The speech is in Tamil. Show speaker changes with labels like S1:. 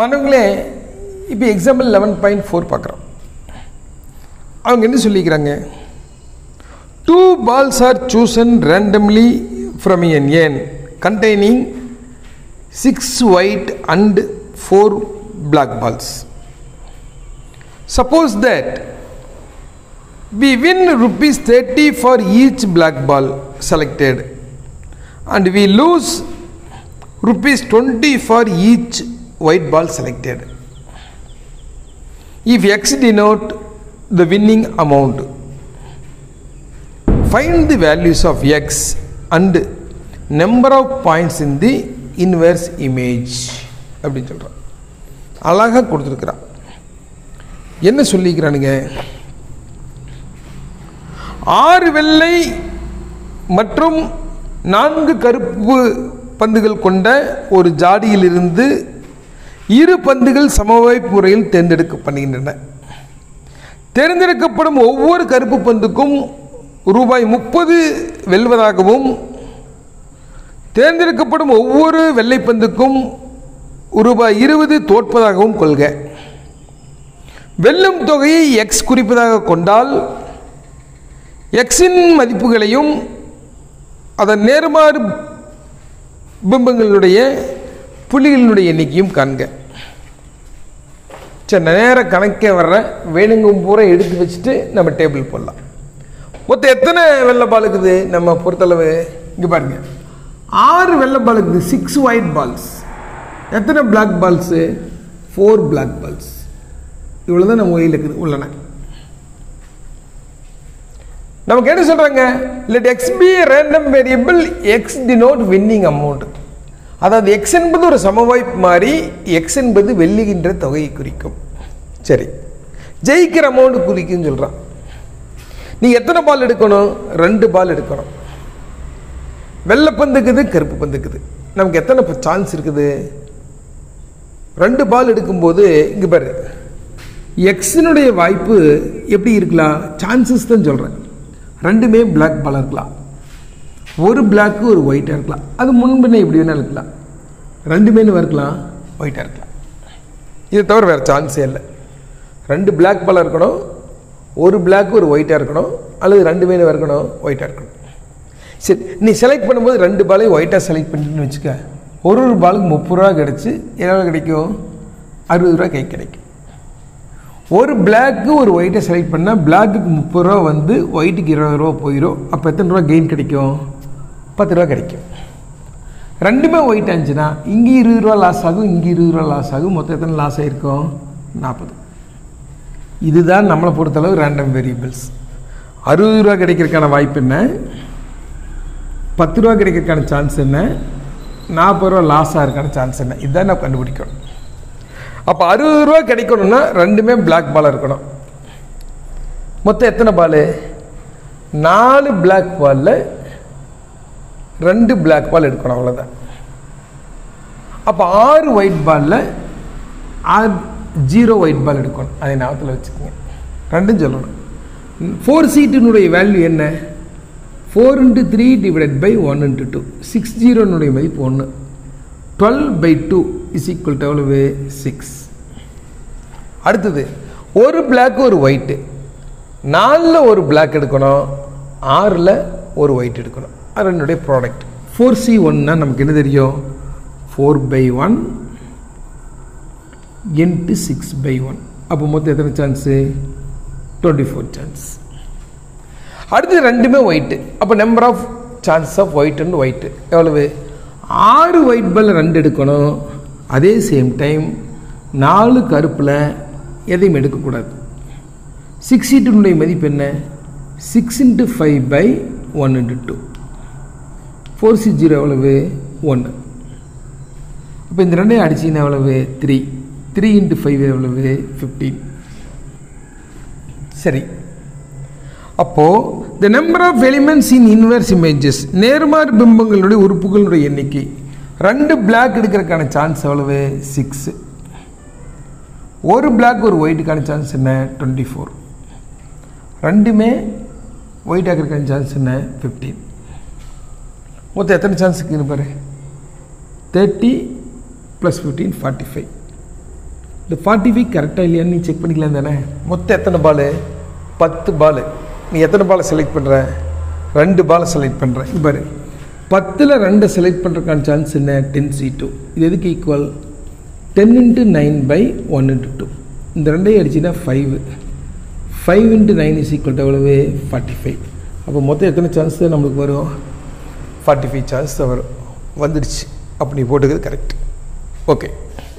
S1: மனவங்களே இப்போ எக்ஸாம்பிள் லெவன் பாயிண்ட் ஃபோர் பார்க்குறோம் அவங்க என்ன சொல்லிக்கிறாங்க two balls are chosen randomly from an urn containing six white and four black balls suppose that we win rupees 30 for each black ball selected and we lose rupees 20 for each white ball selected if x denote the winning amount find the values of x and number of points in the inverse image அப்படின்னு சொல்கிறான் அழகாக கொடுத்துருக்குறான் என்ன சொல்லிக்கிறானுங்க ஆறு வெள்ளை மற்றும் நான்கு கருப்பு பந்துகள் கொண்ட ஒரு ஜாடியிலிருந்து இரு பந்துகள் சமவாய்ப்பு முறையில் தேர்ந்தெடுக்கப்படுகின்றன தேர்ந்தெடுக்கப்படும் ஒவ்வொரு கருப்பு பந்துக்கும் ரூபாய் முப்பது வெல்வதாகவும் தேர்ந்தெடுக்கப்படும் ஒவ்வொரு வெள்ளை பந்துக்கும் ரூபாய் இருபது தோற்பதாகவும் கொள்க வெல்லும் தொகையை எக்ஸ் குறிப்பதாக கொண்டால் எக்ஸின் மதிப்புகளையும் அதன் நேர்மாறு பிம்பங்களுடைய புள்ளிகளினுடைய எண்ணிக்கையும் காண்க சரி நேர கணக்கே வர்ற வேணுங்கும் பூரா எடுத்து வச்சுட்டு நம்ம டேபிள் போடலாம் மொத்தம் எத்தனை வெள்ளை பால் இருக்குது நம்ம பொறுத்தளவு இங்கே பாருங்க ஆறு வெள்ளை பால் இருக்குது சிக்ஸ் ஒயிட் பால்ஸ் எத்தனை black balls four black balls இவ்வளோ தான் நம்ம ஒயில் இருக்குது உள்ளன நமக்கு என்ன சொல்றாங்க let X be random variable X denote winning amount அதாவது எக்ஸ் என்பது ஒரு சமவாய்ப்பு மாறி எக்ஸ் என்பது வெல்லுகின்ற தொகையை குறிக்கும் சரி ஜெயிக்கிற அமௌண்ட் குறிக்குன்னு சொல்கிறான் நீ எத்தனை பால் எடுக்கணும் ரெண்டு பால் எடுக்கணும் வெள்ளை பந்துக்குது கருப்பு பந்துக்குது நமக்கு எத்தனை சான்ஸ் இருக்குது ரெண்டு பால் எடுக்கும்போது இங்கே பாரு எக்ஸினுடைய வாய்ப்பு எப்படி இருக்கலாம் சான்சஸ் தான் சொல்கிறேன் ரெண்டுமே பிளாக் பாலாக இருக்கலாம் ஒரு பிளாக்கு ஒரு ஒயிட்டாக இருக்கலாம் அது முன்பின்ன எப்படி வேணாலும் இருக்கலாம் ரெண்டுமே இருக்கலாம் ஒயிட்டாக இருக்கலாம் இதை தவிர வேறு சான்ஸே இல்லை ரெண்டு பிளாக் பாலாக இருக்கணும் ஒரு பிளாக் ஒரு ஒயிட்டாக இருக்கணும் அல்லது ரெண்டு மீன் இருக்கணும் ஒயிட்டாக இருக்கணும் சரி நீ செலக்ட் பண்ணும்போது ரெண்டு பாலையும் ஒயிட்டாக செலக்ட் பண்ணிட்டுன்னு வச்சுக்க ஒரு ஒரு பாலுக்கு முப்பது ரூபா கிடச்சி எவ்வளோ கிடைக்கும் அறுபது ரூபா கை கிடைக்கும் ஒரு பிளாக்கு ஒரு ஒயிட்டை செலக்ட் பண்ணால் பிளாக்குக்கு முப்பது ரூபா வந்து ஒயிட்டுக்கு இருபது ரூபா போயிடும் அப்போ எத்தனை ரூபா கெயின் கிடைக்கும் பத்து ரூபா கிடைக்கும் ரெண்டுமே ஒயிட் ஆச்சுன்னா இங்கே இருபது ரூபா லாஸ் ஆகும் இங்கே இருபது ரூபா லாஸ் ஆகும் மொத்தம் எத்தனை லாஸ் ஆகிருக்கும் நாற்பது இதுதான் நம்மளை பொறுத்தளவு ரேண்டம் வேரியபிள்ஸ் அறுபது ரூபா கிடைக்கிறதுக்கான வாய்ப்பு என்ன பத்து ரூபா கிடைக்கிறதுக்கான சான்ஸ் என்ன நாற்பது ரூபா லாஸ் ஆகிறதுக்கான சான்ஸ் என்ன இதுதான் நான் கண்டுபிடிக்கணும் அப்போ அறுபது ரூபா கிடைக்கணும்னா ரெண்டுமே பிளாக் பாலாக இருக்கணும் மொத்தம் எத்தனை பால் நாலு பிளாக் பாலில் ரெண்டு பிளாக் பால் எடுக்கணும் அவ்வளோதான் அப்போ ஆறு ஒயிட் பாலில் ஆறு ஜீரோ ஒயிட் பால் எடுக்கணும் அதை ஞாபகத்தில் வச்சுக்கோங்க ரெண்டும் சொல்லணும் ஃபோர் சீட்டினுடைய வேல்யூ என்ன four into three divided by one into two six ஜீரோனுடைய மதிப்பு ஒன்று twelve by two is equal to எவ்வளவு சிக்ஸ் அடுத்தது ஒரு பிளாக் ஒரு ஒயிட்டு நாலில் ஒரு பிளாக் எடுக்கணும் ஆறில் ஒரு ஒயிட் எடுக்கணும் அது என்னுடைய ப்ராடக்ட் ஃபோர் சி ஒன்னா நமக்கு என்ன தெரியும் four by one into six by one அப்போ மொத்தம் எத்தனை சான்ஸு டுவெண்ட்டி ஃபோர் சான்ஸ் அடுத்து ரெண்டுமே ஒயிட்டு அப்போ number of chance of white and white எவ்வளவு ஆறு ஒயிட் பால் ரெண்டு எடுக்கணும் அதே சேம் டைம் நாலு கருப்பில் எதையும் எடுக்கக்கூடாது சிக்ஸ் சீட்டினுடைய மதிப்பு என்ன six into five by one into two four six zero எவ்வளவு ஒன்று இப்போ இந்த ரெண்டையும் அடிச்சிங்கன்னா எவ்வளவு த்ரீ த்ரீ இன்ட்டு ஃபைவ் எவ்வளவு ஃபிஃப்டீன் சரி அப்போது the number of elements in inverse images நேர்மாறு பிம்பங்களுடைய உறுப்புகளுடைய எண்ணிக்கை ரெண்டு பிளாக் எடுக்கிறதுக்கான சான்ஸ் எவ்வளவு சிக்ஸு ஒரு பிளாக் ஒரு ஒயிட்டுக்கான சான்ஸ் என்ன டுவெண்ட்டி ஃபோர் ரெண்டுமே ஒயிட் ஆகிறதுக்கான சான்ஸ் என்ன ஃபிஃப்டீன் மொத்தம் எத்தனை சான்ஸ் இருக்குன்னு பாரு thirty plus fifteen forty five இந்த ஃபார்ட்டி ஃபைவ் கரெக்டாக இல்லையான்னு நீ செக் பண்ணிக்கலாம் தானே மொத்தம் எத்தனை பால் பத்து பால் நீ எத்தனை பாலை செலக்ட் பண்ணுற ரெண்டு பாலை செலக்ட் பண்ணுற இது பாரு பத்தில் ரெண்டை செலக்ட் பண்ணுறதுக்கான சான்ஸ் என்ன டென் சி டூ இது எதுக்கு equal ten into nine by one into two இந்த ரெண்டையும் அடிச்சின்னா five five into nine is equal to எவ்வளவு ஃபார்ட்டி ஃபைவ் அப்போ மொத்தம் எத்தனை சான்ஸ் தான் நம்மளுக்கு வரும் ஃபார்ட்டி ஃபைவ் சான்ஸ் தான் வரும் வந்துடுச்சு அப்படி போட்டுக்கிறது கரெக்ட் ஓகே